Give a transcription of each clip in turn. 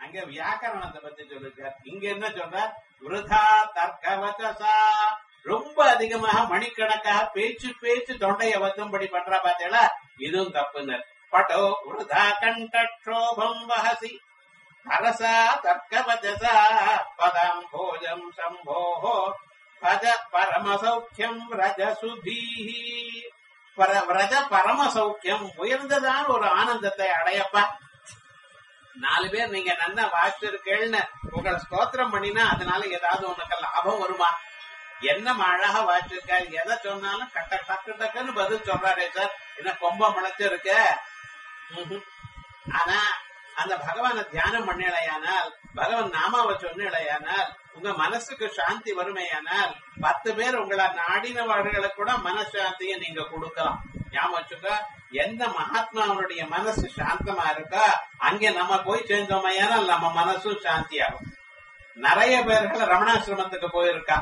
அங்க வியாக்கரணத்தை பத்தி சொல்லிருக்கார் இங்க என்ன சொல்ற விருதா தர்க்கவச்சசா ரொம்ப அதிகமாக மணிக்கணக்காக பேச்சு பேச்சு தொண்டைய வத்தும்படி பண்ற பாத்தீங்களா இதுவும் தப்புனர் பட்டோ விருதா கண்டோபம் வஹசி அரசா தர்க்கவச்சசா பதம் போஜம் சம்போஹோ பஜ பரமசௌக்கியம் ரஜசுதீஹி பர விரஜ பரம சௌக்கியம் உயர்ந்ததான ஒரு ஆனந்தத்தை அடையப்பா நாலு பேர் நீங்க நன்ன வாசிச்சிருக்கேள்னு உங்களை ஸ்தோத்திரம் பண்ணினா அதனால ஏதாவது உனக்கு லாபம் வருமா என்ன அழகா வாசிச்சிருக்காரு எதை சொன்னாலும் கட்ட டக்கு டக்குன்னு பதில் சொல்றாரே சார் என்ன கொம்ப முளைச்சிருக்க ம்ஹும். ஆனா அந்த பகவானை தியானம் பண்ணலையானால் பகவான் நாமாவை சொன்னலையானால் உங்க மனசுக்கு சாந்தி வறுமையானால் பத்து பேர் உங்களை நாடினவர்களுக்கு கூட மனசாந்தியை நீங்க கொடுக்கலாம் ஞாபகம் வச்சுக்கோ எந்த மகாத்மாவனுடைய மனசு சாந்தமா இருக்கோ அங்கே நம்ம போய் சேர்ந்தோமையானால் நம்ம மனசும் சாந்தியாகும் நிறைய பேர்கள் ரமணாசிரமத்துக்கு போயிருக்கா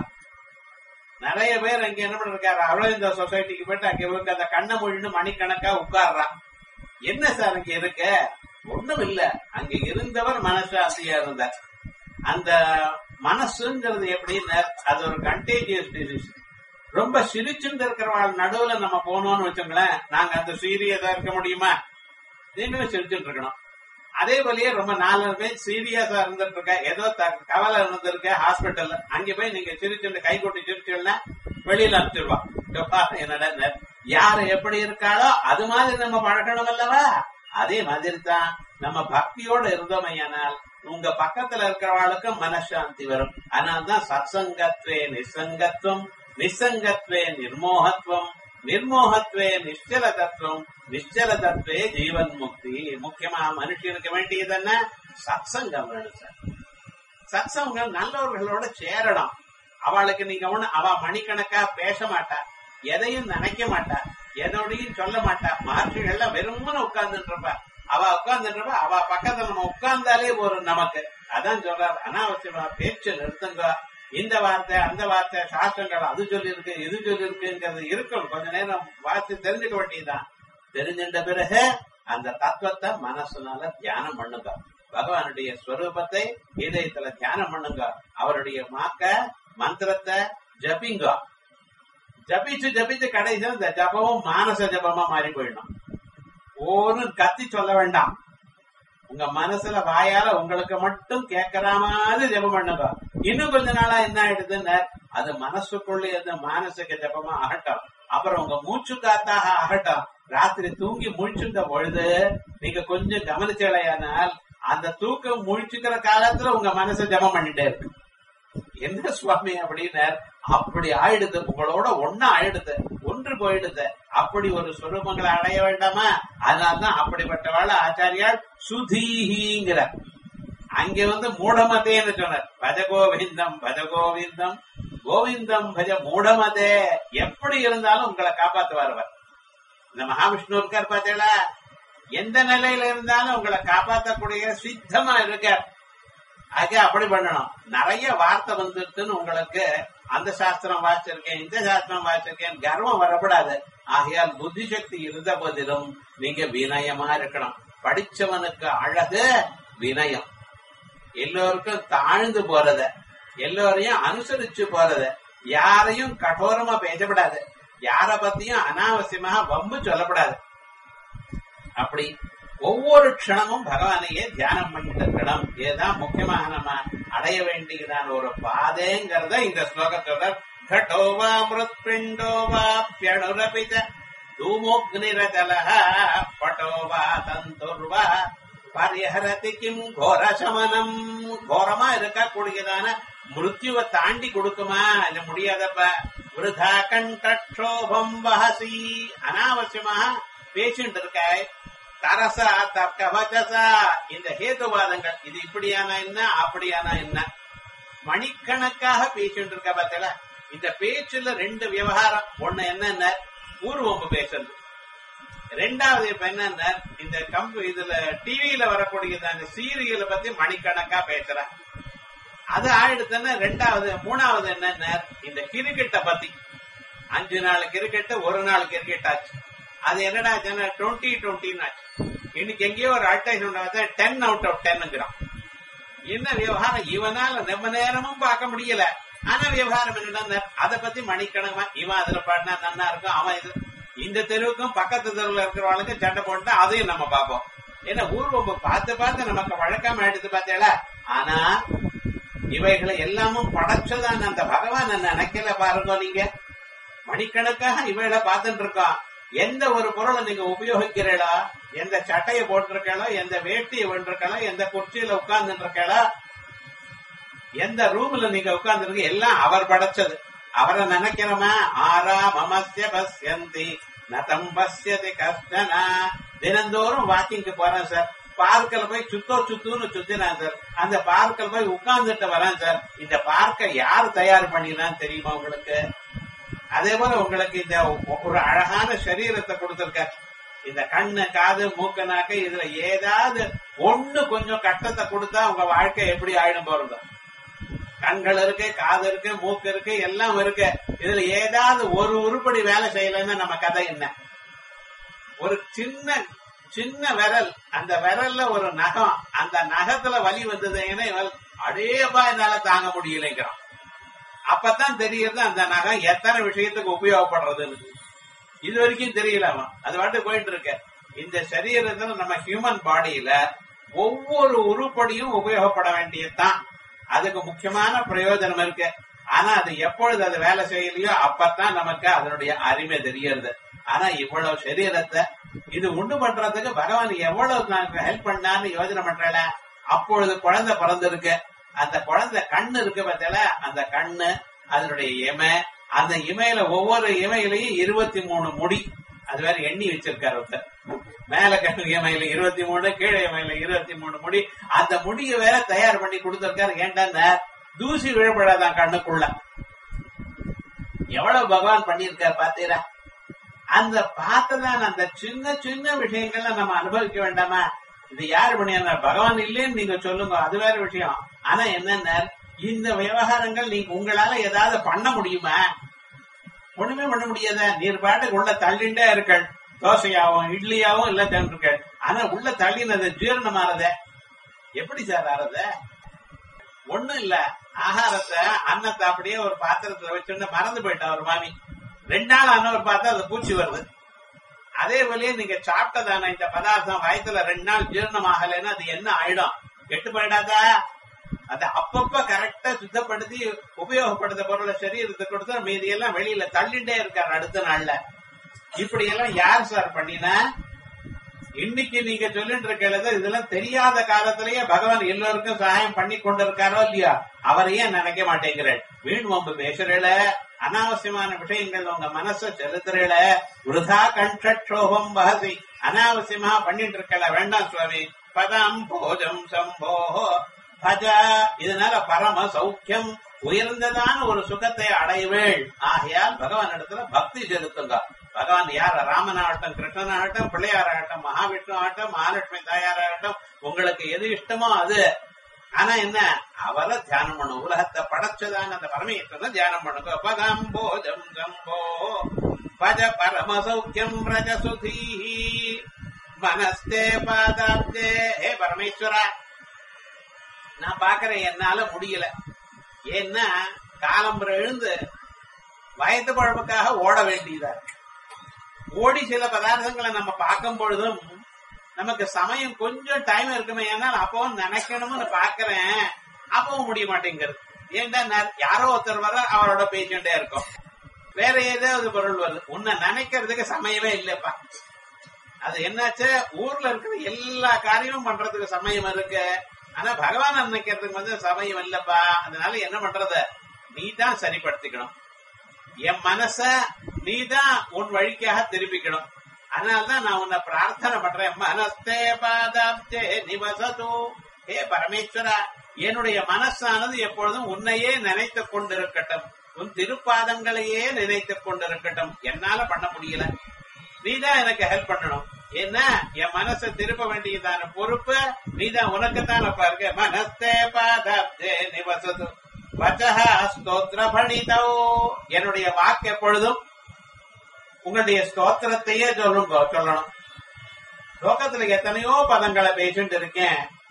நிறைய பேர் அங்க என்ன பண்ணிருக்காரு அவ்வளவு சொசைட்டிக்கு போயிட்டு அங்க போய் அந்த கண்ணை மொழின்னு மணிக்கணக்கா உட்கார்றான் என்ன சார் இங்க இருக்க ஒண்ணும் இல்ல அங்க இருந்தவர் மனசாசியா இருந்தார் அந்த மனசுங்கிறது எப்படின்னு அது ஒரு கண்டேஜியஸ் டிசீஸ் ரொம்ப சிரிச்சுட்டு இருக்கிறவங்க நடுவுல நம்ம போனோம்னு வச்சோங்களேன் நாங்க அந்த சீரியஸா இருக்க முடியுமா நீங்களும் சிரிச்சுட்டு இருக்கணும் அதே போலயே ரொம்ப நாலு பேர் சீரியஸா இருந்துட்டு இருக்க ஏதோ த- கவலை இருந்திருக்க ஹாஸ்பிட்டல்ல அங்க போய் நீங்க சிரிச்சுட்டு கை கொட்டி சிரிச்சுன்னா வெளியில அனுப்பிச்சிருவா என்னடா யாரு எப்படி இருக்காளோ அது மாதிரி நம்ம பழகணும் அல்லவா அதே மாதிரி தான் நம்ம பக்தியோட இருந்தோமையானால் உங்க பக்கத்துல இருக்கிறவாளுக்கு மனசாந்தி வரும் அதனால்தான் சத்சங்கத்வே நிசங்கத்துவம் நிசங்கத்வே நிர்மோகத்துவம் நிர்மோகத்வே நிಶ್ಚಲ தத்துவம் நிಶ್ಚல தத்துவே ஜீவன் முக்தி முக்கியமா மனுஷனுக்கு வேண்டியது என்ன சத்சங்கம் வேணும் சார் சத்சங்கம் நல்லவர்களோட சேரணும் அவளுக்கு நீங்க ஒண்ணு அவ மணிக்கணக்கா பேச மாட்டா எதையும் நினைக்க மாட்டா எதோடையும் சொல்ல மாட்டா மகர்ஷிகள்லாம் வெறுமனு உட்கார்ந்துட்டு இருப்பா அவ உட்கார்ந்துட்டு இருப்பா அவ பக்கத்துல நம்ம உட்கார்ந்தாலே ஒரு நமக்கு அதான் சொல்றாரு அனாவசியமா பேச்சு நிறுத்துங்க இந்த வார்த்தை அந்த வார்த்தை சாஸ்திரங்கள் அது சொல்லி இருக்கு இது சொல்லி இருக்குங்கிறது இருக்கணும் கொஞ்ச நேரம் வார்த்தை தெரிஞ்சுக்க வேண்டியதுதான் தெரிஞ்சின்ற பிறகு அந்த தத்துவத்தை மனசுனால தியானம் பண்ணுங்க பகவானுடைய ஸ்வரூபத்தை இதயத்துல தியானம் பண்ணுங்க அவருடைய மாக்க மந்திரத்தை ஜபிங்க ஜபிச்சு ஜபிச்சு கடைசியில் இந்த ஜபமும் மானச ஜபமா மாறி போயிடணும் ஓன்னு கத்தி சொல்ல வேண்டாம் உங்க மனசுல வாயால உங்களுக்கு மட்டும் கேட்கற மாதிரி ஜபம் பண்ணுங்க இன்னும் கொஞ்ச நாளா என்ன ஆயிடுதுன்னு அது மனசுக்குள்ளே இருந்த மானசிக ஜபமா ஆகட்டும் அப்புறம் உங்க மூச்சு காத்தாக ஆகட்டும் ராத்திரி தூங்கி முழிச்சுட்ட பொழுது நீங்க கொஞ்சம் கவனிச்சலையானால் அந்த தூக்கம் முழிச்சுக்கிற காலத்துல உங்க மனசை ஜபம் பண்ணிட்டே இருக்கு என்ன சுவாமி அப்படின்னு அப்படி ஆயிடுது உங்களோட ஒன்னா ஆயிடுது ஒன்று போயிடுது அப்படி ஒரு சுரூபங்களை அடைய வேண்டாமா அதனால்தான் அப்படிப்பட்டவாள் ஆச்சாரியால் சுதீஹிங்கிற அங்க வந்து மூடமதேன்னு சொன்னார் பஜ கோவிந்தம் பஜ கோவிந்தம் கோவிந்தம் பஜ மூடமதே எப்படி இருந்தாலும் உங்களை காப்பாத்துவார் இந்த மகாவிஷ்ணு இருக்கார் பார்த்தீங்களா எந்த நிலையில இருந்தாலும் உங்களை காப்பாற்றக்கூடிய சித்தமா இருக்கார் ஆக அப்படி பண்ணணும் நிறைய வார்த்தை வந்துட்டுன்னு உங்களுக்கு அந்த சாஸ்திரம் வாசிச்சிருக்கேன் இந்த சாஸ்திரம் வாசிச்சிருக்கேன் கர்வம் வரக்கூடாது ஆகையால் புத்தி சக்தி இருந்த போதிலும் நீங்க வினயமா இருக்கணும் படிச்சவனுக்கு அழகு வினயம் எல்லோருக்கும் தாழ்ந்து போறத எல்லோரையும் அனுசரிச்சு போறத யாரையும் கடோரமா பேசப்படாது யார பத்தியும் அனாவசியமாக வம்பு சொல்லப்படாது அப்படி ஒவ்வொரு க்ஷணமும் பகவானையே தியானம் பண்ணிட்டு இருக்கணும் இதுதான் முக்கியமாக நம்ம அடைய வேண்டியதான ஒரு பாதைங்கிறத இந்த ஸ்லோகத்தோட घटोवा मृत्पिण्डो वाप्यणुरपि च धूमोऽग्निरचलः पटो वा तन्तुर्वा பரிஹரதி கிம் கோர சமனம் கோரமா இருக்கக்கூடியதான மிருத்யுவை தாண்டி கொடுக்குமா இல்ல முடியாதப்ப விருதா கண்டோபம் வஹசி அனாவசியமாக பேசிட்டு இருக்காய் தரசா தர்க்க வச்சசா இந்த ஹேதுவாதங்கள் இது இப்படியானா என்ன அப்படியானா என்ன மணிக்கணக்காக பேசிட்டு இருக்க பார்த்தல இந்த பேச்சுல ரெண்டு விவகாரம் ஒண்ணு என்னென்ன பூர்வம்பு பேசுறது ரெண்டாவது இப்ப என்னன்னா இந்த கம்பு இதுல டிவியில வரக்கூடியது அந்த சீரியலை பத்தி மணிக்கணக்கா பேசுற அது ஆயிடுச்சுன்னா ரெண்டாவது மூணாவது என்னன்னா இந்த கிரிக்கெட்டை பத்தி அஞ்சு நாள் கிரிக்கெட் ஒரு நாள் கிரிக்கெட் ஆச்சு அது என்னடா டுவெண்ட்டி டுவெண்ட்டின்னு ஆச்சு இன்னைக்கு எங்கேயோ ஒரு அட்வைஸ் டென் அவுட் ஆஃப் டென்னுங்கிறான் என்ன விவகாரம் இவனால நம்ம நேரமும் பார்க்க முடியல ஆனா விவகாரம் என்ன அதை பத்தி மணிக்கணக்கமா இவன் அதுல பாடினா நன்னா இருக்கும் அவன் இது இந்த தெருவுக்கும் பக்கத்து தெருவுல இருக்கிறவங்களுக்கு சண்டை போட்டா அதையும் நம்ம பார்ப்போம் ஏன்னா ஊர்வம்பு பார்த்து பார்த்து நமக்கு வழக்கமா எடுத்து பார்த்தேல ஆனா இவைகளை எல்லாமும் படைச்சதான் அந்த பகவான் என்ன நினைக்கல பாருங்க நீங்க மணிக்கணக்காக இவைகளை பார்த்துட்டு இருக்கோம் எந்த ஒரு பொருளை நீங்க உபயோகிக்கிறீங்களா எந்த சட்டையை போட்டிருக்கீங்களோ எந்த வேட்டியை வென்றிருக்கீங்களோ எந்த குர்ச்சியில உட்கார்ந்துட்டு இருக்கீங்களோ எந்த ரூம்ல நீங்க உட்கார்ந்து எல்லாம் அவர் படைச்சது அவரை நினைக்கிறோமா ஆரா மமஸ்ய பஸ்யந்தி நதம் பஸ்யதி கஷ்டனா தினந்தோறும் வாக்கிங்க்கு போறேன் சார் பார்க்கில் போய் சுத்தோ சுத்துன்னு சுத்தினான் சார் அந்த பார்க்கில் போய் உட்கார்ந்துட்டு வரேன் சார் இந்த பார்க்கை யார் தயார் பண்ணினான்னு தெரியுமா உங்களுக்கு அதே போல உங்களுக்கு இந்த ஒரு அழகான சரீரத்தை கொடுத்திருக்கார் இந்த கண்ணு காது மூக்கு நாக்கு இதுல ஏதாவது ஒண்ணு கொஞ்சம் கட்டத்தை கொடுத்தா உங்க வாழ்க்கை எப்படி ஆயிடும் போறது கண்கள் இருக்கு காது இருக்கு மூக்கு இருக்கு எல்லாம் இருக்கு இதுல ஏதாவது ஒரு உருப்படி வேலை செய்யலன்னா நம்ம கதை என்ன ஒரு சின்ன சின்ன விரல் அந்த விரல்ல ஒரு நகம் அந்த நகத்துல வலி வந்ததுன்னா அடேபா என்னால தாங்க முடியலைங்கிறான் அப்பதான் தெரியுது அந்த நகம் எத்தனை விஷயத்துக்கு உபயோகப்படுறதுன்னு இது வரைக்கும் தெரியல அவன் அது வாட்டு போயிட்டு இருக்க இந்த சரீரத்துல நம்ம ஹியூமன் பாடியில ஒவ்வொரு உருப்படியும் உபயோகப்பட வேண்டியதுதான் அதுக்கு முக்கியமான பிரயோஜனம் இருக்கு ஆனா அது எப்பொழுது அது வேலை செய்யலையோ அப்பதான் நமக்கு அதனுடைய அருமை தெரியறது ஆனா இவ்வளவு சரீரத்தை இது உண்டு பண்றதுக்கு பகவான் எவ்வளவு நமக்கு ஹெல்ப் பண்ணான்னு யோசனை பண்றல அப்பொழுது குழந்தை பிறந்திருக்கு அந்த குழந்தை கண்ணு இருக்கு பார்த்தல அந்த கண்ணு அதனுடைய இமை அந்த இமையில ஒவ்வொரு இமையிலையும் இருபத்தி மூணு முடி அது வேற எண்ணி வச்சிருக்காரு ஒருத்தர் மேல கண்ணு இமையில இருபத்தி மூணு கீழே இமையில இருபத்தி மூணு முடி அந்த முடிய வேற தயார் பண்ணி கொடுத்திருக்காரு ஏன்டா தூசி விழப்படாதான் கண்ணுக்குள்ள எவ்வளவு பகவான் பண்ணியிருக்காரு பாத்தீரா அந்த பார்த்ததான் அந்த சின்ன சின்ன விஷயங்கள்ல நம்ம அனுபவிக்க வேண்டாமா இது யாரு பண்ணியா பகவான் இல்லைன்னு நீங்க சொல்லுங்க அது வேற விஷயம் ஆனா என்னென்ன இந்த விவகாரங்கள் நீங்க உங்களால ஏதாவது பண்ண முடியுமா ஒண்ணுமே பண்ண முடியாத நீர் பாட்டுக்கு உள்ள தள்ளிண்டே இருக்கள் தோசையாவும் இட்லியாவும் இல்ல தந்துருக்கள் ஆனா உள்ள தள்ளினது ஜீரணமாறத எப்படி சார் ஆறத ஒண்ணும் இல்ல ஆகாரத்தை அன்னத்தை அப்படியே ஒரு பாத்திரத்துல வச்சுட்டு மறந்து போயிட்டா ஒரு மாமி ரெண்டு நாள் அன்னவர் பார்த்தா அது பூச்சி வருது அதே போலயே நீங்க சாப்பிட்டதான இந்த பதார்த்தம் வயத்துல ரெண்டு நாள் ஜீரணம் ஆகலைன்னா அது என்ன ஆயிடும் கெட்டு போயிடாதா அதை அப்பப்ப கரெக்டா சுத்தப்படுத்தி உபயோகப்படுத்த பொருளை சரீரத்துக்கு கொடுத்தா மீதி எல்லாம் வெளியில தள்ளிட்டே இருக்காரு அடுத்த நாள்ல இப்படி எல்லாம் யார் சார் பண்ணினா இன்னைக்கு நீங்க சொல்லிட்டு இருக்கிறது இதெல்லாம் தெரியாத காலத்திலேயே பகவான் எல்லோருக்கும் சகாயம் பண்ணி கொண்டிருக்காரோ இல்லையா அவரையே நினைக்க மாட்டேங்கிறாள் வீண் வம்பு பேசுறேல அனாவசியமான விஷயங்கள் உங்க மனச செலுத்துறேல விருதா கண்டோகம் வகசி அனாவசியமா பண்ணிட்டு இருக்கல வேண்டாம் சுவாமி பதம் போஜம் சம்போ பஜ இதனால பரம சௌக்கியம் உயர்ந்ததான ஒரு சுகத்தை அடைவேள் ஆகையால் பகவான் இடத்துல பக்தி செலுத்துங்க பகவான் யார் ராமனாகட்டும் கிருஷ்ணனாகட்டும் பிள்ளையாராகட்டும் மகாவிஷ்ணு ஆகட்டும் மகாலட்சுமி தாயாராகட்டும் உங்களுக்கு எது இஷ்டமோ அது ஆனா என்ன அவரை தியானம் பண்ணும் உலகத்தை படைச்சதான அந்த பரமேஸ்வரனை தியானம் பண்ணுங்க பதம் போஜம் சம்போ பஜ பரம சௌக்கியம் ரஜசுதீ மனஸ்தே பாதாப்தே ஹே பரமேஸ்வரா நான் பாக்குறேன் என்னால முடியல ஏன்னா காலம்புற எழுந்து வயது பழப்புக்காக ஓட வேண்டியதா இருக்கு ஓடி சில பதார்த்தங்களை நம்ம பார்க்கும் பொழுதும் நமக்கு சமயம் கொஞ்சம் டைம் இருக்குமே ஏன்னால் அப்பவும் நினைக்கணும்னு பாக்குறேன் அப்பவும் முடிய மாட்டேங்கிறது ஏன்டா யாரோ ஒருத்தர் வர அவரோட பேசிட்டே இருக்கும் வேற ஏதாவது பொருள் வருது உன்னை நினைக்கிறதுக்கு சமயமே இல்லப்பா அது என்னாச்சு ஊர்ல இருக்கிற எல்லா காரியமும் பண்றதுக்கு சமயம் இருக்கு ஆனா பகவான் நினைக்கிறதுக்கு வந்து சமயம் இல்லப்பா அதனால என்ன பண்றது நீ தான் சரிப்படுத்திக்கணும் என் மனச நீ தான் உன் வழிக்காக திருப்பிக்கணும் அதனால்தான் நான் உன்னை பிரார்த்தனை பண்றேன் மனஸ்தே பாதாப்தே நிவசது ஹே பரமேஸ்வரா என்னுடைய மனசானது எப்பொழுதும் உன்னையே நினைத்துக் கொண்டிருக்கட்டும் உன் திருப்பாதங்களையே நினைத்துக் கொண்டிருக்கட்டும் என்னால பண்ண முடியல நீதான் எனக்கு ஹெல்ப் பண்ணணும் என்ன என் மனசை திருப்ப வேண்டியதான பொறுப்பு நீதான் உனக்குத்தான் அப்ப இருக்க மனஸ்தே பாதப்தே நிவசது வச்சஹா ஸ்தோத்திர பணிதோ என்னுடைய வாக்கு எப்பொழுதும் உங்களுடைய ஸ்தோத்திரத்தையே சொல்லுங்க சொல்லணும் லோகத்துல எத்தனையோ பதங்களை பேசிட்டு இருக்கேன்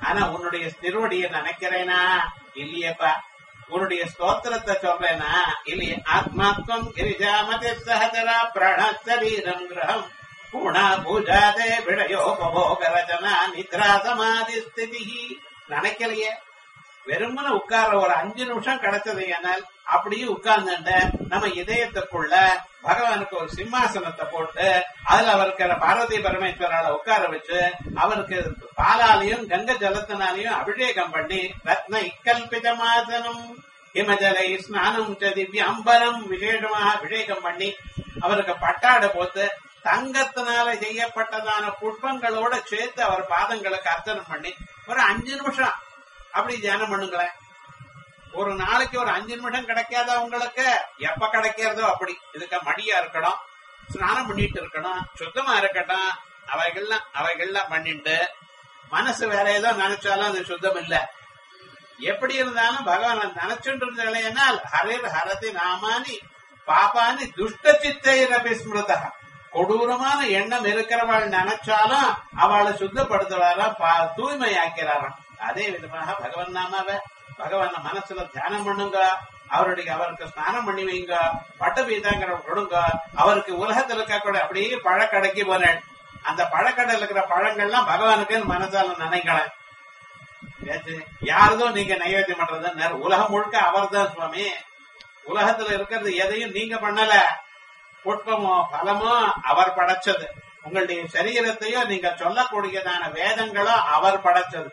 ஆனா உன்னுடைய திருவடியை நினைக்கிறேனா இல்லையேப்பா உன்னுடைய ஸ்தோத்திரத்தை சொல்றேனா இல்லையே ஆத்மாத்மம் கிரிஜாமதி சஹதரா பிரண சரீரம் கிரகம் பூணா பூஜாதே விடயோபோக ரச்சனா நித்ரா சமாதி ஸ்திதி நினைக்கலையே வெறுமன உட்கார ஒரு அஞ்சு நிமிஷம் கிடைச்சது ஆனால் அப்படியே உட்கார்ந்துட்ட நம்ம இதயத்துக்குள்ள பகவானுக்கு ஒரு சிம்மாசனத்தை போட்டு அதுல அவருக்கு பார்வதி பரமேஸ்வரால உட்கார வச்சு அவருக்கு பாலாலையும் கங்க ஜலத்தினாலையும் அபிஷேகம் பண்ணி ரத்ன இக்கல்பிதமாசனம் ஹிமஜலை ஸ்நானம் ச திவ்யாம்பரம் விசேஷமாக அபிஷேகம் பண்ணி அவருக்கு பட்டாடை போத்து தங்கத்தினால செய்யப்பட்டதான புஷ்பங்களோட சேர்த்து அவர் பாதங்களுக்கு அர்ச்சனை பண்ணி ஒரு அஞ்சு நிமிஷம் அப்படி தியானம் பண்ணுங்களேன் ஒரு நாளைக்கு ஒரு அஞ்சு நிமிஷம் கிடைக்காதா உங்களுக்கு எப்ப கிடைக்கிறதோ அப்படி இதுக்கு மடியா இருக்கணும் ஸ்நானம் பண்ணிட்டு இருக்கணும் சுத்தமா இருக்கட்டும் அவைகள்லாம் அவைகள்லாம் பண்ணிட்டு மனசு வேற ஏதோ நினைச்சாலும் அது சுத்தம் இல்ல எப்படி இருந்தாலும் பகவான் நினைச்சுட்டு இருந்தேனால் ஹரிர் ஹரதி நாமானி பாப்பானி துஷ்ட சித்தைரபி ஸ்மிருதா கொடூரமான எண்ணம் இருக்கிறவள் நினைச்சாலும் அவளை சுத்தப்படுத்துவாராம் பா- தூய்மையாக்கிறாராம் அதே விதமாக பகவன் நாமாவை பகவான மனசுல தியானம் பண்ணுங்க அவருடைய அவருக்கு ஸ்நானம் பண்ணி வைங்க பட்டு பீதாங்கிற கொடுங்க அவருக்கு உலகத்துல இருக்கக்கூடிய அப்படியே பழக்கடைக்கு போனேன் அந்த பழக்கடையில் இருக்கிற பழங்கள்லாம் பகவானுக்கு மனசால நினைக்கலாம் ஏச்சு, யாருதும் நீங்க நைவேத்தியம் பண்றது நேரம் உலகம் முழுக்க அவர்தான் சுவாமி உலகத்துல இருக்கிறது எதையும் நீங்க பண்ணல புட்பமோ பலமோ அவர் படைச்சது உங்களுடைய சரீரத்தையோ நீங்க சொல்லக்கூடியதான வேதங்களோ அவர் படைச்சது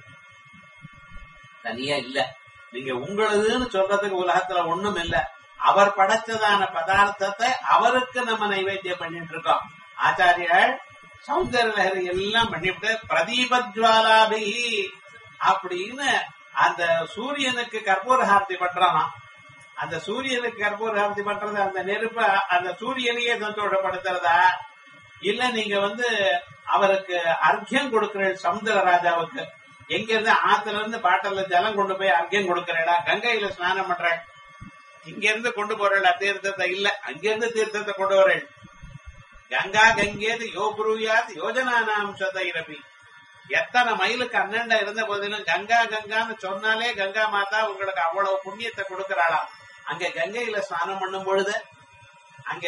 தனியா இல்ல நீங்க உங்களுதுன்னு சொல்றதுக்கு உலகத்துல ஒண்ணும் இல்ல அவர் படைச்சதான பதார்த்தத்தை அவருக்கு நம்ம நைவேத்தியம் பண்ணிட்டு இருக்கோம் ஆச்சாரியால் சௌந்தர லஹரி எல்லாம் பண்ணிவிட்டு பிரதீபஜ்வாலாபி அப்படின்னு அந்த சூரியனுக்கு கற்பூர ஹாரதி பண்றானா அந்த சூரியனுக்கு கற்பூர ஹாரதி பண்றது அந்த நெருப்ப அந்த சூரியனையே சந்தோஷப்படுத்துறதா இல்ல நீங்க வந்து அவருக்கு அர்க்கியம் கொடுக்கிற சமுத்திர ராஜாவுக்கு எங்க இருந்து ஆத்துல இருந்து பாட்டில ஜலம் கொண்டு போய் அர்க்கியம் கொடுக்கறடா கங்கையில ஸ்நானம் பண்றேன் இங்க இருந்து கொண்டு போறேடா தீர்த்தத்தை இல்ல அங்க இருந்து தீர்த்தத்தை கொண்டு வரேன் கங்கா கங்கேது யோ புருயாத் யோஜனானாம் சதைரபி எத்தனை மைலுக்கு அண்ணண்ட இருந்த போதிலும் கங்கா கங்கான்னு சொன்னாலே கங்கா மாதா உங்களுக்கு அவ்வளவு புண்ணியத்தை கொடுக்கறாளாம் அங்க கங்கையில ஸ்நானம் பண்ணும் பொழுது அங்க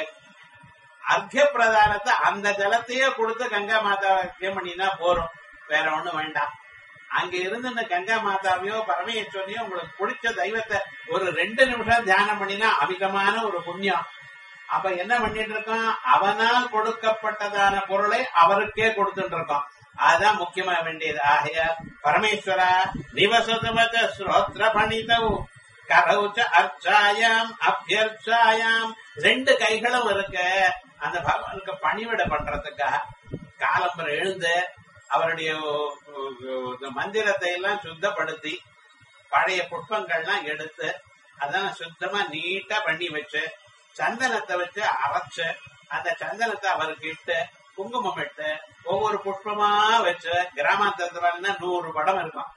அர்க்க பிரதானத்தை அந்த ஜலத்தையே கொடுத்து கங்கா மாதாவை அர்க்கியம் பண்ணினா போறோம் வேற ஒண்ணும் வேண்டாம் அங்க இருந்து இந்த கங்கா மாதாவையோ பரமேஸ்வரியோ உங்களுக்கு பிடிச்ச தெய்வத்தை ஒரு ரெண்டு நிமிஷம் தியானம் பண்ணினா அமிதமான ஒரு புண்ணியம் அப்ப என்ன பண்ணிட்டு இருக்கோம் அவனால் கொடுக்கப்பட்டதான பொருளை அவருக்கே கொடுத்துட்டு இருக்கோம் அதுதான் முக்கியமா வேண்டியது ஆகையால் பரமேஸ்வரா நிவசதுவச்ச ஸ்ரோத்ர பணிதவு கரவுச்ச அர்ச்சாயாம் அபியர்ச்சாயாம் ரெண்டு கைகளும் இருக்கு அந்த பகவானுக்கு பணிவிட பண்றதுக்காக காலம்பரம் எழுந்து அவருடைய இந்த மந்திரத்தை எல்லாம் சுத்தப்படுத்தி பழைய புஷ்பங்கள்லாம் எடுத்து அதெல்லாம் சுத்தமா நீட்டா பண்ணி வச்சு சந்தனத்தை வச்சு அரைச்சு அந்த சந்தனத்தை அவருக்கு இட்டு குங்குமம் இட்டு ஒவ்வொரு புஷ்பமா வச்சு கிராமாந்தரத்துல நூறு படம் இருக்கும்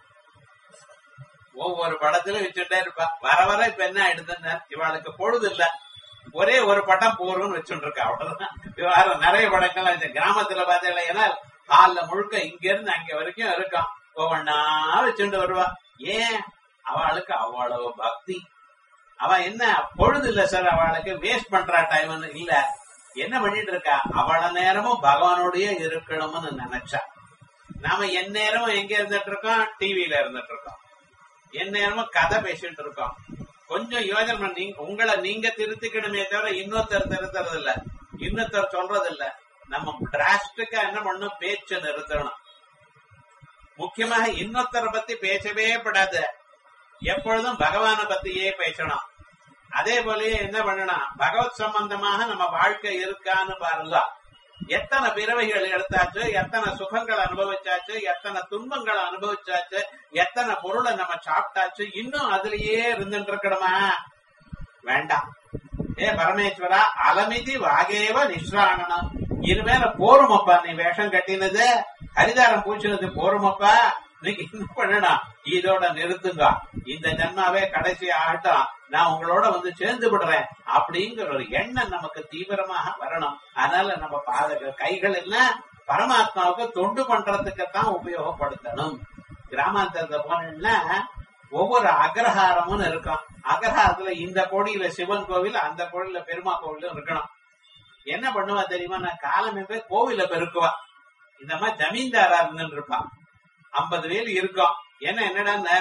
ஒவ்வொரு படத்திலும் வச்சுட்டே இருப்பா வர வர இப்ப என்ன ஆயிடுதுன்னு இவாளுக்கு பொழுது இல்ல ஒரே ஒரு படம் போறோம்னு வச்சுட்டு இருக்கா அவ்வளவுதான் விவகாரம் நிறைய படங்கள் இந்த கிராமத்துல பார்த்தீங்கன்னா ஏன்னா கால்ல முழுக்க இங்க இருந்து அங்க வரைக்கும் இருக்கும் ஒவ்வொன்னா வச்சுட்டு வருவா ஏன் அவளுக்கு அவ்வளவு பக்தி அவ என்ன பொழுது இல்ல சார் அவளுக்கு வேஸ்ட் பண்றா டைம்னு இல்ல என்ன பண்ணிட்டு இருக்கா அவள நேரமும் பகவானோடய இருக்கணும்னு நினைச்சா நாம என் நேரமும் எங்க இருந்துட்டு இருக்கோம் டிவியில இருந்துட்டு இருக்கோம் என் நேரமும் கதை பேசிட்டு இருக்கோம் கொஞ்சம் யோஜனை பண்ணி உங்களை நீங்க திருத்திக்கணுமே தவிர இன்னொருத்தர் திருத்துறது இல்ல இன்னொருத்தர் சொல்றது இல்ல நம்ம டிராஸ்டிக்கா என்ன பண்ணும் பேச்சு நிறுத்தணும் முக்கியமாக இன்னொருத்தரை பத்தி பேசவே படாது எப்பொழுதும் பகவானை பத்தியே பேசணும் அதே போலயே என்ன பண்ணணும் பகவத் சம்பந்தமாக நம்ம வாழ்க்கை இருக்கான்னு பாருங்க எத்தனை பிறவைகள் எடுத்தாச்சு எத்தனை சுகங்கள் அனுபவிச்சாச்சு எத்தனை துன்பங்கள் அனுபவிச்சாச்சு எத்தனை பொருளை நம்ம சாப்பிட்டாச்சு இன்னும் அதுலயே இருந்துட்டு இருக்கணுமா வேண்டாம் ஏ பரமேஸ்வரா அலமிதி வாகேவ நிஸ்ராணனம் இனிமேல போருமப்பா நீ வேஷம் கட்டினது ஹரிதாரம் பூச்சினது போருமப்பா நீங்க என்ன பண்ணணும் இதோட நிறுத்துங்க இந்த ஜன்மாவே கடைசி ஆகட்டும் நான் உங்களோட வந்து சேர்ந்து விடுறேன் அப்படிங்கிற ஒரு எண்ணம் நமக்கு தீவிரமாக வரணும் அதனால நம்ம பாத கைகள் எல்லாம் பரமாத்மாவுக்கு தொண்டு பண்றதுக்கு தான் உபயோகப்படுத்தணும் கிராமாந்தரத்தை போனீங்கன்னா ஒவ்வொரு அக்ரஹாரமும் இருக்கும் அக்ரஹாரத்துல இந்த கோடியில சிவன் கோவில் அந்த கோவில்ல பெருமா கோவிலும் இருக்கணும் என்ன பண்ணுவா தெரியுமா நான் காலமே போய் கோவில பெருக்குவா இந்த மாதிரி ஜமீன்தாரா இருந்துட்டு இருப்பான் ஐம்பது வேல் இருக்கும் என்ன என்னடா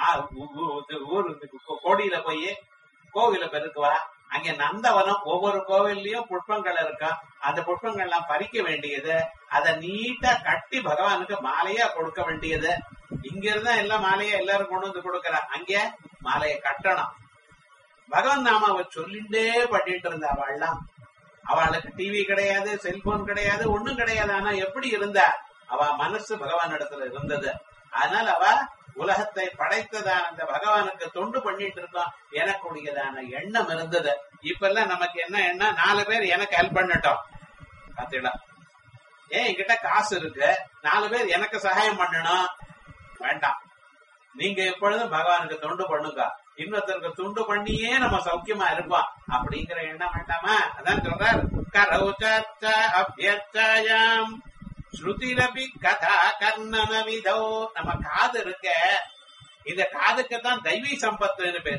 ஊர் கோடியில போய் கோவில பெருக்குவா அங்க நந்தவனம் ஒவ்வொரு கோவில்லயும் புஷ்பங்கள் இருக்கும் அந்த புஷ்பங்கள் எல்லாம் பறிக்க வேண்டியது அதை நீட்டா கட்டி பகவானுக்கு மாலையா கொடுக்க வேண்டியது இங்க இருந்தா எல்லாம் மாலையா எல்லாரும் கொண்டு வந்து கொடுக்கறா அங்க மாலையை கட்டணும் பகவான் நாமாவை சொல்லிண்டே பண்ணிட்டு இருந்தா அவள்லாம் அவளுக்கு டிவி கிடையாது செல்போன் கிடையாது ஒண்ணும் கிடையாது ஆனா எப்படி இருந்தா அவ மனசு பகவான் இடத்துல இருந்தது அதனால அவ உலகத்தை படைத்ததான அந்த பகவானுக்கு தொண்டு பண்ணிட்டு இருக்கோம் எனக்குடையதான எண்ணம் இருந்தது இப்ப எல்லாம் நமக்கு என்ன எண்ணம் நாலு பேர் எனக்கு ஹெல்ப் பண்ணட்டும் பாத்தீங்களா ஏன் என்கிட்ட காசு இருக்கு நாலு பேர் எனக்கு சகாயம் பண்ணணும் வேண்டாம் நீங்க எப்பொழுதும் பகவானுக்கு தொண்டு பண்ணுங்க இன்னொருத்தருக்கு துண்டு பண்ணியே நம்ம சௌக்கியமா இருப்போம் அப்படிங்கிற எண்ணம் வேண்டாமா அதான் சொல்றார் கரௌச்ச அபியச்சாயாம் ஸ்ருதிரபி கதா கர்ணன விதோ நம்ம காது இருக்க இந்த காதுக்கு தான் தெய்வீ சம்பத்துன்னு பேர்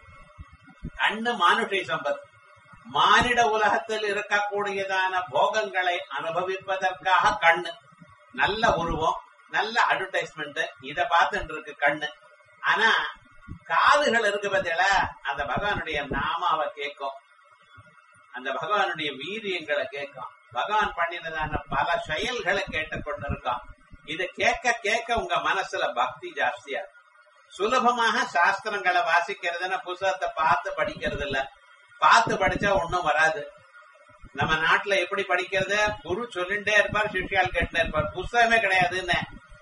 கண்ணு மானுஷை சம்பத் மானிட உலகத்தில் இருக்கக்கூடியதான போகங்களை அனுபவிப்பதற்காக கண்ணு நல்ல உருவம் நல்ல அட்வர்டைஸ்மெண்ட் இத பார்த்துட்டு இருக்கு கண்ணு ஆனா காதுகள் இருக்கு பார்த்தீங்களா அந்த பகவானுடைய நாமாவை கேட்கும் அந்த பகவானுடைய வீரியங்களை கேட்கும் பகவான் பண்ணினதான பல செயல்களை கேட்டுக் கொண்டிருக்கோம் இது கேட்க கேட்க உங்க மனசுல பக்தி ஜாஸ்தியா சுலபமாக சாஸ்திரங்களை வாசிக்கிறதுன்னு புத்தகத்தை பார்த்து படிக்கிறது இல்ல பார்த்து படிச்சா ஒண்ணும் வராது நம்ம நாட்டுல எப்படி படிக்கிறது குரு சொல்லிட்டே இருப்பார் சிஷ்யால் கேட்டுட்டே இருப்பார் புஸ்தகமே கிடையாதுன்னு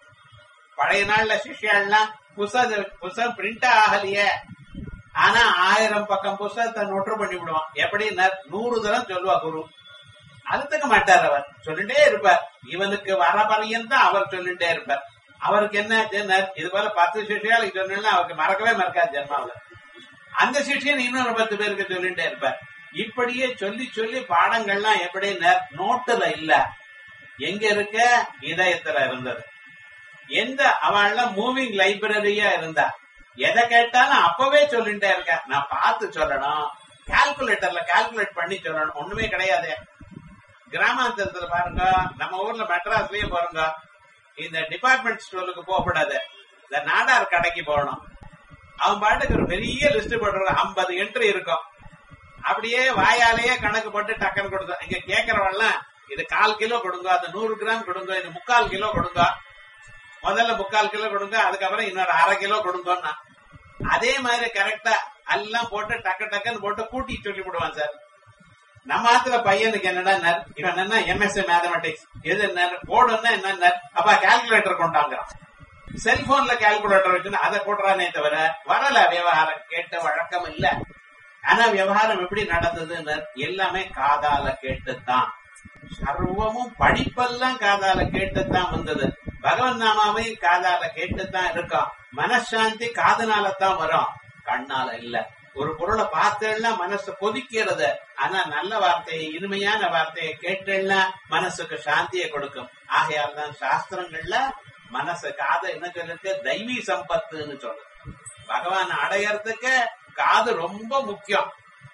பழைய நாள்ல சிஷ்யாள்லாம் புஸ்தக புஸ்தகம் பிரிண்ட் ஆகலையே ஆனா ஆயிரம் பக்கம் புஸ்தகத்தை நொற்று பண்ணி விடுவான் எப்படி நூறு தரம் சொல்லுவா குரு அழுத்துக்க மாட்டார் அவர் சொல்லிட்டே இருப்பார் இவனுக்கு வர பரியந்தான் அவர் சொல்லிட்டே இருப்பார் அவருக்கு என்ன இது போல பத்து சிஷியாளுக்கு சொன்னா அவருக்கு மறக்கவே மறக்காது ஜென்மாவில அந்த சிஷியன் இன்னொரு பத்து பேருக்கு சொல்லிட்டே இருப்பார் இப்படியே சொல்லி சொல்லி பாடங்கள்லாம் எப்படி நோட்டுல இல்ல எங்க இருக்க இதயத்துல இருந்தது எந்த அவள்லாம் மூவிங் லைப்ரரியா இருந்தா எதை கேட்டாலும் அப்பவே சொல்லிட்டே இருக்க நான் பார்த்து சொல்லணும் கால்குலேட்டர்ல கால்குலேட் பண்ணி சொல்லணும் ஒண்ணுமே கிடையாது கிராமாந்தரத்துல பாருங்க நம்ம ஊர்ல மெட்ராஸ்லயே பாருங்க இந்த டிபார்ட்மெண்ட் ஸ்டோருக்கு போகக்கூடாது இந்த நாடார் கடைக்கு போகணும் அவன் பாட்டுக்கு ஒரு பெரிய லிஸ்ட் போடுற ஐம்பது என்ட்ரி இருக்கும் அப்படியே வாயாலேயே கணக்கு போட்டு டக்குன்னு கொடுத்தோம் இங்க கேக்குறவெல்லாம் இது கால் கிலோ கொடுங்க அது நூறு கிராம் கொடுங்க இது முக்கால் கிலோ கொடுங்க முதல்ல முக்கால் கிலோ கொடுங்க அதுக்கப்புறம் இன்னொரு அரை கிலோ கொடுங்கன்னா அதே மாதிரி கரெக்டா எல்லாம் போட்டு டக்கு டக்குன்னு போட்டு கூட்டி சொல்லி விடுவான் சார் நம்ம ஆத்துல பையனுக்கு என்னடா இவன் என்ன எம்எஸ்ஏ மேத்தமெட்டிக்ஸ் எது போடுன்னா என்ன அப்ப கால்குலேட்டர் கொண்டாங்கிறான் செல்போன்ல கால்குலேட்டர் வச்சுன்னா அதை போடுறானே தவிர வரல விவகாரம் கேட்ட வழக்கம் இல்ல ஆனா விவகாரம் எப்படி நடந்ததுன்னு எல்லாமே காதால கேட்டுத்தான் சர்வமும் படிப்பெல்லாம் காதால கேட்டுத்தான் வந்தது பகவன் நாமாவை காதால கேட்டுத்தான் இருக்கோம் மனசாந்தி காதனால தான் வரும் கண்ணால இல்ல ஒரு பொருளை பார்த்தேன்னா மனசு கொதிக்கிறது ஆனா நல்ல வார்த்தையை இனிமையான வார்த்தையை கேட்டேன்னா மனசுக்கு சாந்தியை கொடுக்கும் ஆகையால் தான் சாஸ்திரங்கள்ல மனசு காது என்ன சொல்லிருக்கு தெய்வீ சம்பத்துன்னு சொல்லுது பகவான் அடையறதுக்கு காது ரொம்ப முக்கியம்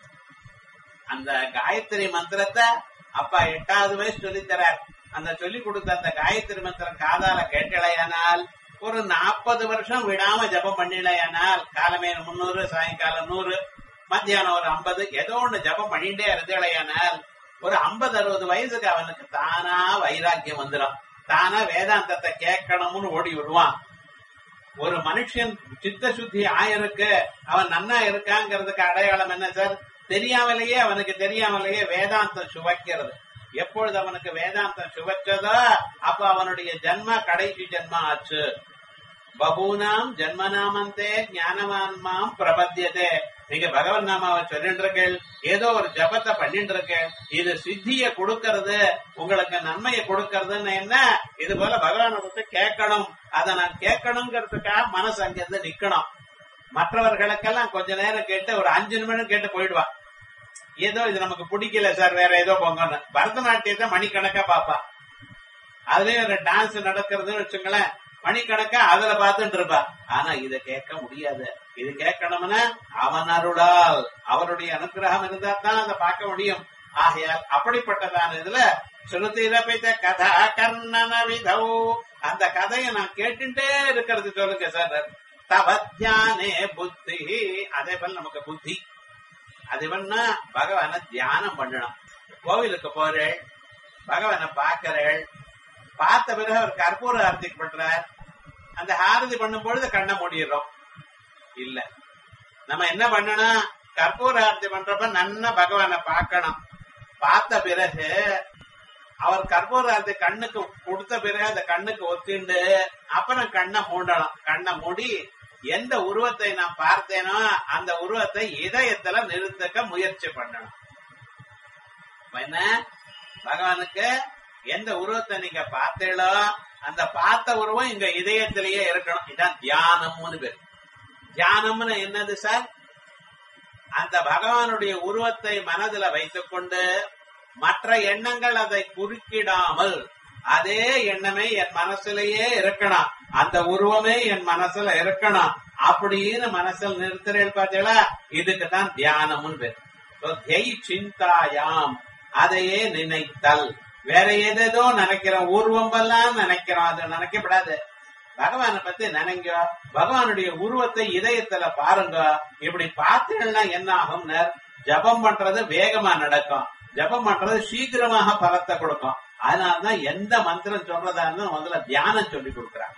அந்த காயத்ரி மந்திரத்தை அப்பா எட்டாவது வயசு சொல்லித்தரார் அந்த சொல்லி கொடுத்த அந்த காயத்ரி மந்திரம் காதால கேட்டலையானால் ஒரு நாற்பது வருஷம் விடாம ஜபம் பண்ணிலையானால் காலமே முன்னூறு சாயங்காலம் நூறு மத்தியானம் ஒரு ஐம்பது ஏதோ ஒண்ணு ஜபம் பண்ணிட்டே இருந்தேலையானால் ஒரு ஐம்பது அறுபது வயசுக்கு அவனுக்கு தானா வைராக்கியம் வந்துடும் தானா வேதாந்தத்தை கேட்கணும்னு ஓடி விடுவான் ஒரு மனுஷன் சித்த சுத்தி ஆயிருக்கு அவன் நன்னா இருக்காங்கிறதுக்கு அடையாளம் என்ன சார் தெரியாமலேயே அவனுக்கு தெரியாமலேயே வேதாந்தம் சுவைக்கிறது எப்பொழுது அவனுக்கு வேதாந்தம் சுவைச்சதோ அப்ப அவனுடைய ஜன்மா கடைசி ஜன்மா ஆச்சு பகூனாம் ஜன்மநாமந்தே ஞானவான்மாம் பிரபத்தியதே நீங்க பகவன் நாமாவை சொல்லிட்டு இருக்கேள் ஏதோ ஒரு ஜபத்தை பண்ணிட்டு இருக்கேள் இது சித்திய கொடுக்கறது உங்களுக்கு நன்மையை கொடுக்கறதுன்னு என்ன இது போல பகவானை பத்தி கேட்கணும் அதை நான் கேட்கணுங்கிறதுக்காக மனசு அங்கிருந்து நிக்கணும் மற்றவர்களுக்கெல்லாம் கொஞ்ச நேரம் கேட்டு ஒரு அஞ்சு நிமிடம் கேட்டு போயிடுவான் ஏதோ இது நமக்கு பிடிக்கல சார் வேற ஏதோ போங்கன்னு பரதநாட்டியத்தை மணிக்கணக்கா பாப்பா அதுலயும் ஒரு டான்ஸ் நடக்கிறதுன்னு வச்சுங்களேன் மணிக்கணக்கா அதுல பார்த்துட்டு இருப்பா ஆனா இத கேட்க முடியாது இது கேட்கணும்னா அவன் அருளால் அவருடைய அனுகிரகம் இருந்தா தான் அதை பார்க்க முடியும் ஆகையால் அப்படிப்பட்டதான இதுல சுருத்திரபித்த கதா கர்ணன விதௌ அந்த கதையை நான் கேட்டுட்டே இருக்கிறது சொல்லுங்க சார் தவத்தியானே புத்தி அதே போல நமக்கு புத்தி அது பண்ணா பகவான தியானம் பண்ணணும் கோவிலுக்கு போறேள் பகவானை பார்க்கிறேள் பார்த்த பிறகு அவர் கற்பூர ஆரத்தி பண்றார் அந்த ஆரதி பண்ணும் பொழுது கண்ணை மூடிடுறோம் இல்ல நம்ம என்ன பண்ணணும் கற்பூர ஆரத்தி பண்றப்ப நன்னா பகவானை பார்க்கணும் பார்த்த பிறகு அவர் கற்பூர ஆரத்தி கண்ணுக்கு கொடுத்த பிறகு அந்த கண்ணுக்கு ஒத்திண்டு அப்புறம் கண்ணை மூடணும் கண்ணை மூடி எந்த உருவத்தை நான் பார்த்தேனோ அந்த உருவத்தை இதயத்துல நிறுத்தக்க முயற்சி பண்ணணும் என்ன பகவானுக்கு எந்த உருவத்தை நீங்க பார்த்தீங்களோ அந்த பார்த்த உருவம் இங்க இதயத்திலேயே இருக்கணும் இதான் தியானம்னு பேர் தியானம்னு என்னது சார் அந்த பகவானுடைய உருவத்தை மனதுல வைத்துக் கொண்டு மற்ற எண்ணங்கள் அதை குறுக்கிடாமல் அதே எண்ணமே என் மனசுலயே இருக்கணும் அந்த உருவமே என் மனசுல இருக்கணும் அப்படின்னு மனசுல நிறுத்துறேன் பார்த்தீங்களா இதுக்கு தான் தியானம்னு பேர் தியை சிந்தாயாம் அதையே நினைத்தல் வேற ஏதேதோ நினைக்கிறோம் ஊர்வம்பெல்லாம் நினைக்கிறோம் அது நினைக்கப்படாது பகவானை பத்தி நினைங்க பகவானுடைய உருவத்தை இதயத்துல பாருங்க இப்படி பார்த்தீங்கன்னா என்ன ஆகும்னு ஜபம் பண்றது வேகமா நடக்கும் ஜபம் பண்றது சீக்கிரமாக பலத்தை கொடுக்கும் அதனாலதான் எந்த மந்திரம் சொல்றதா இருந்தாலும் முதல்ல தியானம் சொல்லி கொடுக்குறாங்க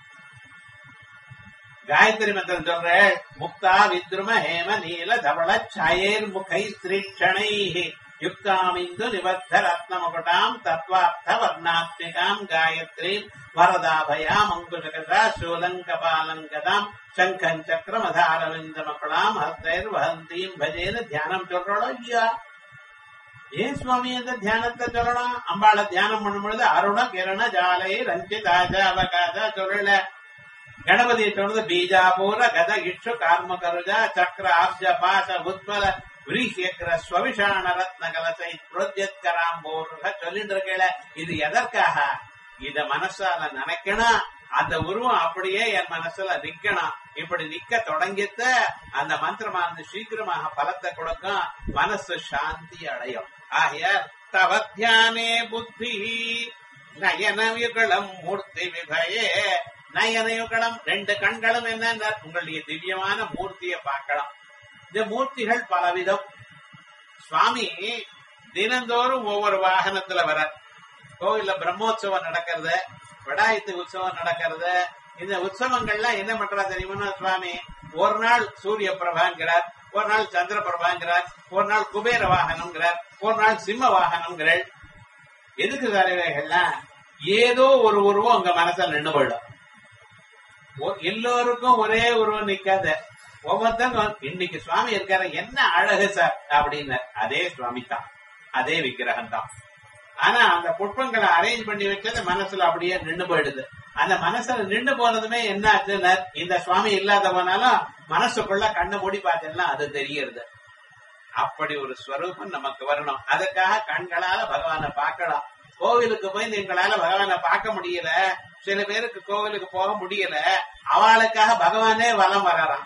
காயத்ரி மந்திரம் சொல்றேன் முக்தா வித்ரும ஹேம நீல தவள சயேர் முகை ஸ்ரீஷணை யுக்தாமிந்து நிபத்த ரத்னமுகட்டாம் தத்வார்த்த வர்ணாத்மிகாம் காயத்ரீம் வரதாபயாம் அங்குஷகதா சூலங்கபாலங்கதாம் சங்கம் சக்கரம் அதாரவிந்த மக்களாம் ஹஸ்தைர் வஹந்தீம் பஜேன்னு தியானம் சொல்றோம் ஐயா ஏன் சுவாமி அந்த தியானத்தை சொல்லணும் அம்பாள தியானம் பண்ணும் பொழுது அருண கிரண ஜாலை ரஞ்சிதாஜா அவகாதா சொல்லல கணபதியை சொல்றது பீஜாபூர கத இஷு கார்ம கருஜா சக்கர ஆப்ஜ பாச உத்பல விரீஷியக்கிற ஸ்வவிஷான ரத்ன கலசை புரோஜத்கராம்போருக சொல்லிட்டு இருக்கல இது எதற்காக இத மனசால நினைக்கணும் அந்த உருவம் அப்படியே என் மனசுல நிக்கணும் இப்படி நிக்க தொடங்கித்த அந்த மந்திரமானது சீக்கிரமாக பலத்தை கொடுக்கும் மனசு சாந்தி அடையும் ஆகையால் தவத்தியானே புத்தி நயனயுகளம் மூர்த்தி விபயே நயனயுகளம் ரெண்டு கண்களும் என்ன உங்களுடைய திவ்யமான மூர்த்தியை பார்க்கலாம் இந்த மூர்த்திகள் பலவிதம் சுவாமி தினந்தோறும் ஒவ்வொரு வாகனத்துல வர கோவில்ல பிரம்மோற்சவம் நடக்கிறது விடாயத்து உற்சவம் நடக்கிறது இந்த உற்சவங்கள்லாம் என்ன பண்றா தெரியுமா சுவாமி ஒரு நாள் சூரிய பிரபாங்கிறார் ஒரு நாள் சந்திர பிரபாங்கிறார் ஒரு நாள் குபேர வாகனம்ங்கிறார் ஒரு நாள் சிம்ம வாகனம்ங்கிறார் எதுக்கு தலைவர்கள்லாம் ஏதோ ஒரு உருவம் உங்க மனசுல நின்று போயிடும் எல்லோருக்கும் ஒரே உருவம் நிக்காத ஒவ்வொருத்தரும் இன்னைக்கு சுவாமி இருக்காரு என்ன அழகு சார் அப்படின்னு அதே சுவாமி தான் அதே விக்கிரகம் தான் ஆனா அந்த புட்பங்களை அரேஞ்ச் பண்ணி வச்சது மனசுல அப்படியே நின்று போயிடுது அந்த மனசுல நின்று போனதுமே என்ன ஆச்சுன்னா இந்த சுவாமி இல்லாத போனாலும் மனசுக்குள்ள கண்ணு மூடி பார்த்தேன்னா அது தெரியறது அப்படி ஒரு ஸ்வரூபம் நமக்கு வரணும் அதுக்காக கண்களால பகவானை பார்க்கலாம் கோவிலுக்கு போய் நீங்களால பகவானை பார்க்க முடியல சில பேருக்கு கோவிலுக்கு போக முடியல அவளுக்காக பகவானே வலம் வராராம்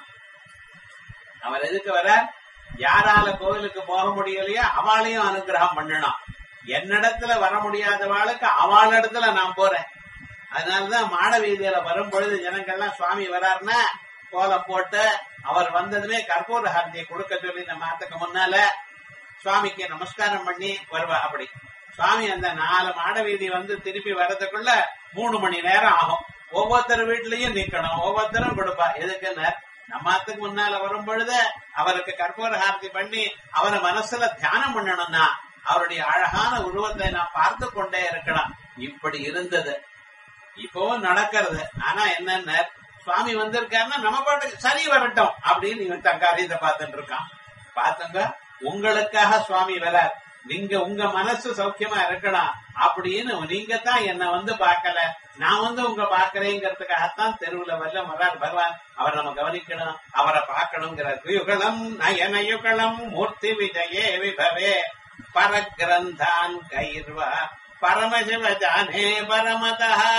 அவர் எதுக்கு வர யாரால கோவிலுக்கு போக முடியலையோ அவளையும் அனுகிரகம் பண்ணணும் என்னிடத்துல வர முடியாதவாளுக்கு அவள் இடத்துல நான் போறேன் அதனாலதான் மாட வீதியில வரும் பொழுது ஜனங்கள்லாம் சுவாமி வராருன்னா கோலம் போட்டு அவர் வந்ததுமே கற்பூர ஹாரதியை கொடுக்க சொல்லி இந்த மாத்துக்கு முன்னால சுவாமிக்கு நமஸ்காரம் பண்ணி வருவா அப்படி சுவாமி அந்த நாலு மாட வீதி வந்து திருப்பி வர்றதுக்குள்ள மூணு மணி நேரம் ஆகும் ஒவ்வொருத்தர் வீட்லயும் நிக்கணும் ஒவ்வொருத்தரும் கொடுப்பா எதுக்குன்னு நம்மத்துக்கு முன்னால வரும் பொழுது அவருக்கு கற்பூர ஹாரதி பண்ணி அவரை மனசுல தியானம் பண்ணணும்னா அவருடைய அழகான உருவத்தை நான் பார்த்து கொண்டே இருக்கணும் இப்படி இருந்தது இப்போ நடக்கிறது ஆனா என்னன்னு சுவாமி வந்திருக்காருன்னா நம்ம பாட்டுக்கு சரி வரட்டும் அப்படின்னு இவன் தங்காரியத்தை பார்த்துட்டு இருக்கான் பாத்துங்க உங்களுக்காக சுவாமி வரார் நீங்க உங்க மனசு சௌக்கியமா இருக்கணும் அப்படின்னு நீங்க தான் என்ன வந்து பார்க்கல நான் வந்து உங்க பாக்குறேங்கிறதுக்காகத்தான் தெருவுல வரல வர்றார் பகவான் அவரை நம்ம கவனிக்கணும் அவரை பார்க்கணுங்கிறார் யுகலம் நயன யுகலம் மூர்த்தி விஜயே விபவே பரகிரந்தான் கைர்வா பரமசிவ ஜானே பரமதா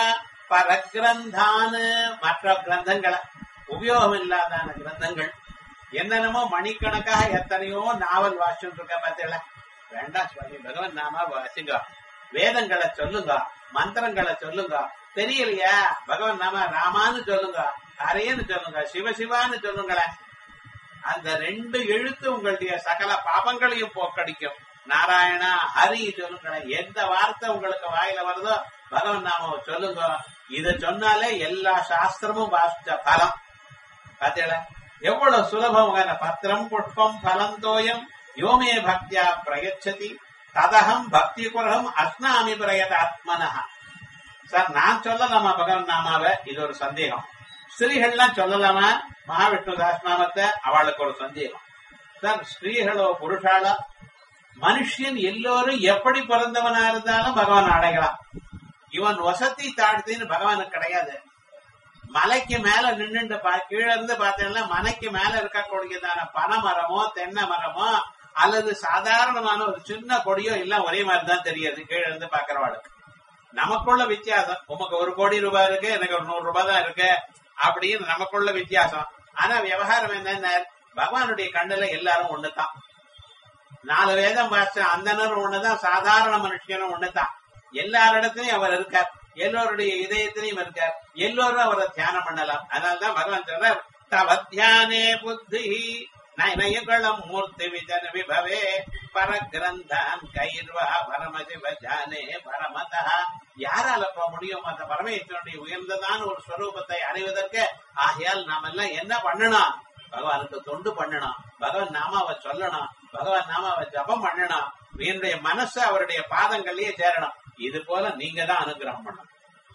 பரகிரந்தானு மற்ற கிரந்தங்களை உபயோகம் இல்லாதான கிரந்தங்கள் என்னென்னமோ மணிக்கணக்காக எத்தனையோ நாவல் வாசிச்சுட்டு இருக்க பார்த்தீங்களா வேண்டாம் சுவாமி பகவான் நாம வாசிங்க வேதங்களை சொல்லுங்க மந்திரங்களை சொல்லுங்க தெரியலையா பகவான் நாம ராமான்னு சொல்லுங்க ஹரேன்னு சொல்லுங்க சிவசிவான்னு சொல்லுங்களேன் அந்த ரெண்டு எழுத்து உங்களுடைய சகல பாபங்களையும் போக்கடிக்கும் நாராயணா ஹரி சொல்லுங்களேன் எந்த வார்த்தை உங்களுக்கு வாயில வருதோ பகவான் நாம சொல்லுங்க இத சொன்னாலே எல்லா சாஸ்திரமும் வாசிச்ச பலம் பாத்தீங்களா எவ்வளவு சுலபம் பத்திரம் புஷ்பம் பலம் தோயம் யோமே பக்தியா பிரயச்சதி ததகம் பக்தி குரகம் அஸ்னாமி பிரயத ஆத்மனஹா சார் நான் சொல்லலாமா பகவான் நாமாவை இது ஒரு சந்தேகம் ஸ்திரீகள்லாம் சொல்லலாமா மகாவிஷ்ணு தாஸ்நாமத்தை அவளுக்கு ஒரு சந்தேகம் சார் ஸ்திரீகளோ புருஷாலோ மனுஷன் எல்லோரும் எப்படி பிறந்தவனா இருந்தாலும் பகவான் அடையலாம் இவன் வசதி தாழ்த்தின்னு பகவானுக்கு கிடையாது மலைக்கு மேல நின்னுட்டு பா கீழ இருந்து பார்த்தீங்கன்னா மலைக்கு மேல இருக்கக்கூடியதான பனை மரமோ தென்னை மரமோ அல்லது சாதாரணமான ஒரு சின்ன கொடியோ எல்லாம் ஒரே மாதிரி தான் தெரியுது கீழ இருந்து பாக்குறவாளுக்கு நமக்குள்ள வித்தியாசம் உமக்கு ஒரு கோடி ரூபாய் இருக்கு எனக்கு ஒரு நூறு ரூபாய் தான் இருக்கு அப்படின்னு நமக்குள்ள வித்தியாசம் ஆனா விவகாரம் என்னென்ன பகவானுடைய கண்ணுல எல்லாரும் ஒண்ணுதான் நாலு வேதம் வாசிச்ச அந்தனரும் ஒண்ணுதான் சாதாரண மனுஷனும் ஒண்ணுதான் எல்லாரிடத்திலையும் அவர் இருக்கார் எல்லோருடைய இதயத்திலையும் இருக்கார் எல்லோரும் அவரை தியானம் பண்ணலாம் அதனால்தான் பகவான் சொல்றார் தவ தியானே புத்தி நயனயுகளம் மூர்த்தி விஜன விபவே பரகிரந்தான் கைர்வா பரமசிவ ஜானே பரமதா யாரால போக முடியும் அந்த பரமேஸ்வரனுடைய உயர்ந்ததான ஒரு ஸ்வரூபத்தை அடைவதற்கு ஆகையால் நாம எல்லாம் என்ன பண்ணணும் பகவானுக்கு தொண்டு பண்ணணும் பகவான் நாமாவை சொல்லணும் பகவான் நாமாவை ஜபம் பண்ணணும் என்னுடைய மனசு அவருடைய பாதங்கள்லயே சேரணும் இது போல நீங்க தான் அனுகிரகம் பண்ணணும்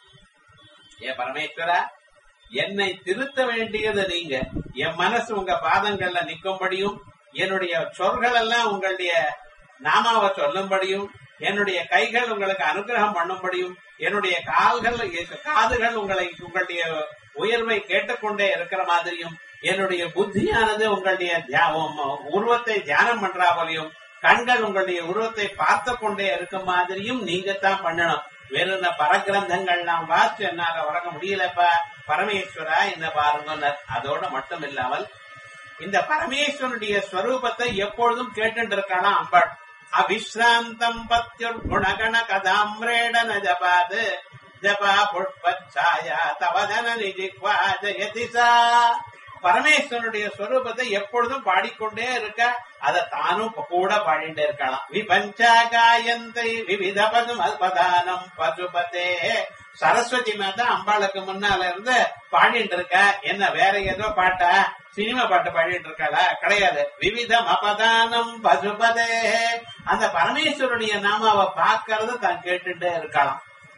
ஏ பரமேஸ்வரா என்னை திருத்த வேண்டியது நீங்க என் மனசு உங்க பாதங்கள்ல நிக்கும்படியும் என்னுடைய சொற்கள் எல்லாம் உங்களுடைய நாமாவை சொல்லும்படியும் என்னுடைய கைகள் உங்களுக்கு அனுகிரகம் பண்ணும்படியும் என்னுடைய கால்கள் காதுகள் உங்களை உங்களுடைய உயர்வை கேட்டுக்கொண்டே இருக்கிற மாதிரியும் என்னுடைய புத்தியானது உங்களுடைய உருவத்தை தியானம் பண்றா போலையும் கண்கள் உங்களுடைய உருவத்தை பார்த்து கொண்டே இருக்கும் மாதிரியும் நீங்க தான் பண்ணணும் வெறும் பரகிரந்தங்கள் நாம் வாசிச்சு என்னால வழங்க முடியலப்பா பரமேஸ்வரா என்ன பாருங்க அதோட மட்டும் இல்லாமல் இந்த பரமேஸ்வரனுடைய ஸ்வரூபத்தை எப்பொழுதும் கேட்டு இருக்கலாம் அம்பாள் அவிஸ்ராந்தம் பத்யுர் குணகண கதாம்ரேடன ஜபாது ஜபா புஷ்பச்சாயா தவதன நிஜிக்வா ஜெயதி சா பரமேஸ்வரனுடைய ஸ்வரூபத்தை எப்பொழுதும் பாடிக்கொண்டே இருக்க அதை தானும் கூட பாடிட்டே இருக்கலாம் விபஞ்சா காயந்தை விவித பதும் பதானம் பசுபதே சரஸ்வதி மாதா அம்பாளுக்கு முன்னால இருந்து பாடிட்டு இருக்க என்ன வேற ஏதோ பாட்டா சினிமா பாட்டு பாடிட்டு இருக்காளா கிடையாது விவிதம் அபதானம் பசுபதே அந்த பரமேஸ்வருடைய நாமாவை பார்க்கறது தான் கேட்டுட்டே இருக்கலாம்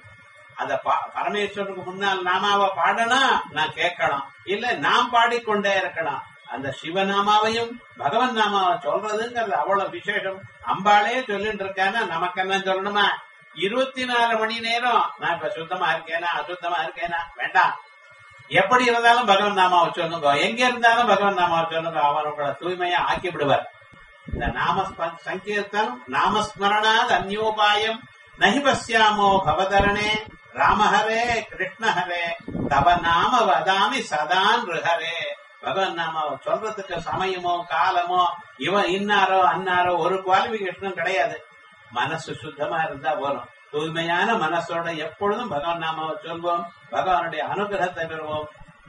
அந்த பரமேஸ்வரனுக்கு முன்னால் நாமாவை பாடணும் நான் கேட்கலாம் இல்ல நாம் பாடிக்கொண்டே இருக்கலாம் அந்த சிவநாமாவையும் பகவன் நாமாவை சொல்றதுங்கிறது அவ்வளவு விசேஷம் அம்பாளே சொல்லிட்டு இருக்கானா நமக்கு என்ன சொல்லணுமா இருபத்தி நாலு மணி நேரம் நான் இப்ப சுத்தமா இருக்கேனா அசுத்தமா இருக்கேனா வேண்டாம் எப்படி இருந்தாலும் பகவன் நாமாவை சொல்லுங்க எங்க இருந்தாலும் பகவன் நாமாவை சொல்லுங்க அவர் உங்களை தூய்மையா ஆக்கி விடுவார் இந்த நாம சங்கீர்த்தனம் நாமஸ்மரணாத் அந்யோபாயம் நகி பசியாமோ பவதரணே ராமஹரே கிருஷ்ணஹரே தவ நாம வதாமி சதான் ருஹரே பகவான் நாம சொல்றதுக்கு சமயமோ காலமோ இவன் இன்னாரோ அன்னாரோ ஒரு குவாலிபிகேஷனும் கிடையாது மனசு சுத்தமா இருந்தா போதும் தூய்மையான மனசோட எப்பொழுதும் பகவான் நாமாவை சொல்வோம் பகவானுடைய அனுகிரகத்தை பெறுவோம்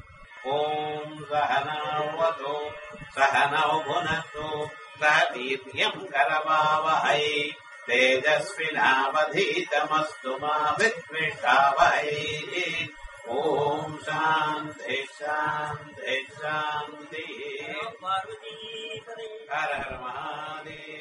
ஓம் சகனவதோ சகனோ புனத்தோ சதீர்யம் கரவாவஹை तेजस्विनावधीतमस्तु मा विद्विषावहै ॐ शान्ति शान्ति शान्तिः हर हर महादेव